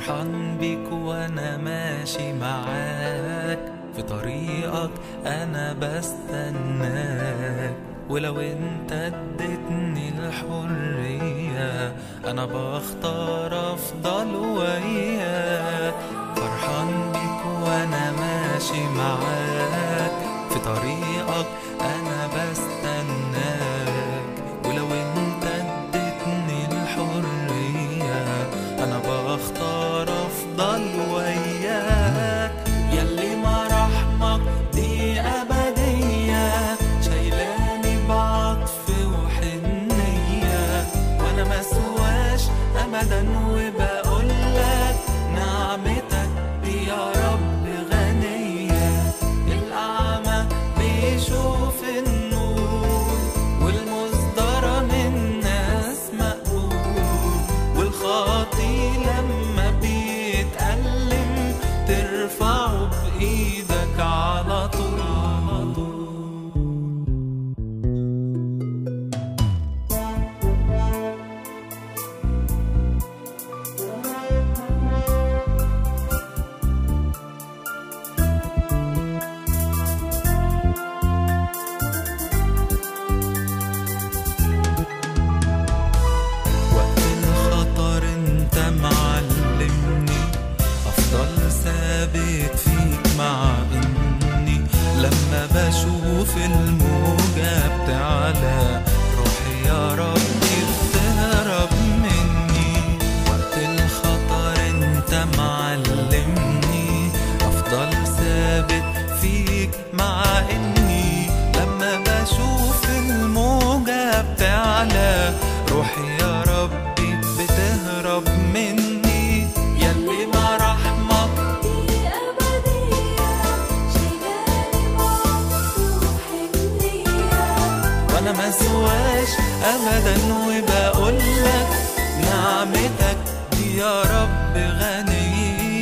فرحان بيك وانا ماشي معاك في طريقك انا بستناك ولو انت اديتني الحرية انا بختار افضل وياك فرحان بيك وانا ماشي معاك في طريقك انا بستناك ولو انت اديتني الحرية انا بختار افضل وياك يلي مراحمك دي ابدية شايلاني بعطف وحنية وانا مسواش ابدا وبقولك نعمتك دي يا رب غنية الاعمى بيشوف النور والمصدرة من ناس مقبول والخاطي لما بيتألم ترفعه بإيدك على طول وقت الخطر انت معلمني افضل ثابت فيك مع اني لما بشوف الموجة بتعلى روحي يا ربي بتهرب مني وقت الخطر انت معلمني افضل ثابت فيك مع اني لما بشوف الموجة بتعلى روحي يا ربي بتهرب مني يلي ما رحمك دي أبدية شايلاني بعطف وحنية وانا ما سواش ابدا وبقولك نعمتك دي يا رب غنية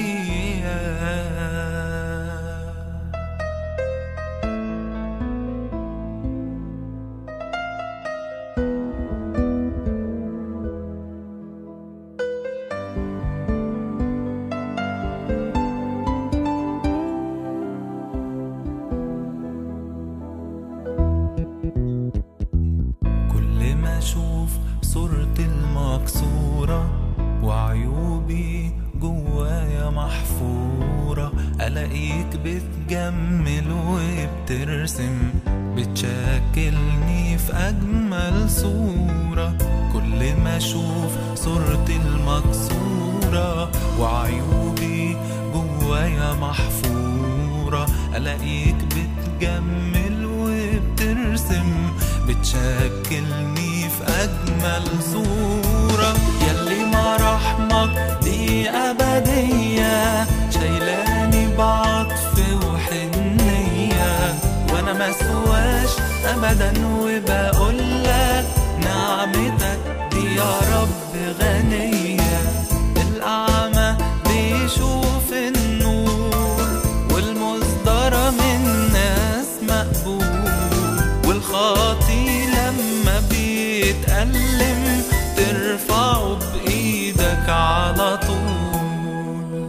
كل ما اشوف صورتي المكسورة وعيوبي جوايا محفورة الاقيك بتجمل وبترسم بتشكلني في اجمل صورة كل ما اشوف صورتي المكسورة وعيوبي جوايا محفورة الاقيك بتجمل وبترسم بتشكلني في أجمل صورة يلي ما رحمك دي أبدية شايلاني بعطف وحنية وأنا ما سواش أبدا وبقولك نعمتك دي يا رب غنية الأعمى بيشوف النور والمصدرة من ناس مقبول والخاطي لما بيتألم ترفعه بإيدك على طول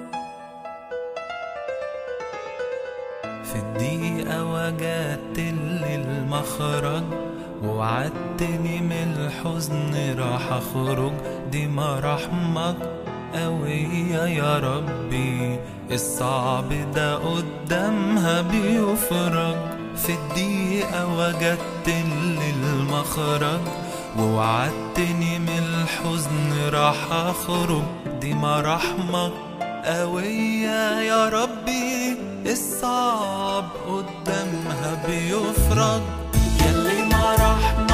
في الدقيقة وجدت لي المخرج ووعدتني من الحزن راح أخرج دي مراحمك قوية يا ربي الصعب ده قدامها بيفرج في الدقيقة وجدت لي المخرج ووعدتني من الحزن راح أخرج دي مراحمك قوية يا ربي الصعب قدامها بيفرج يلي مراحمك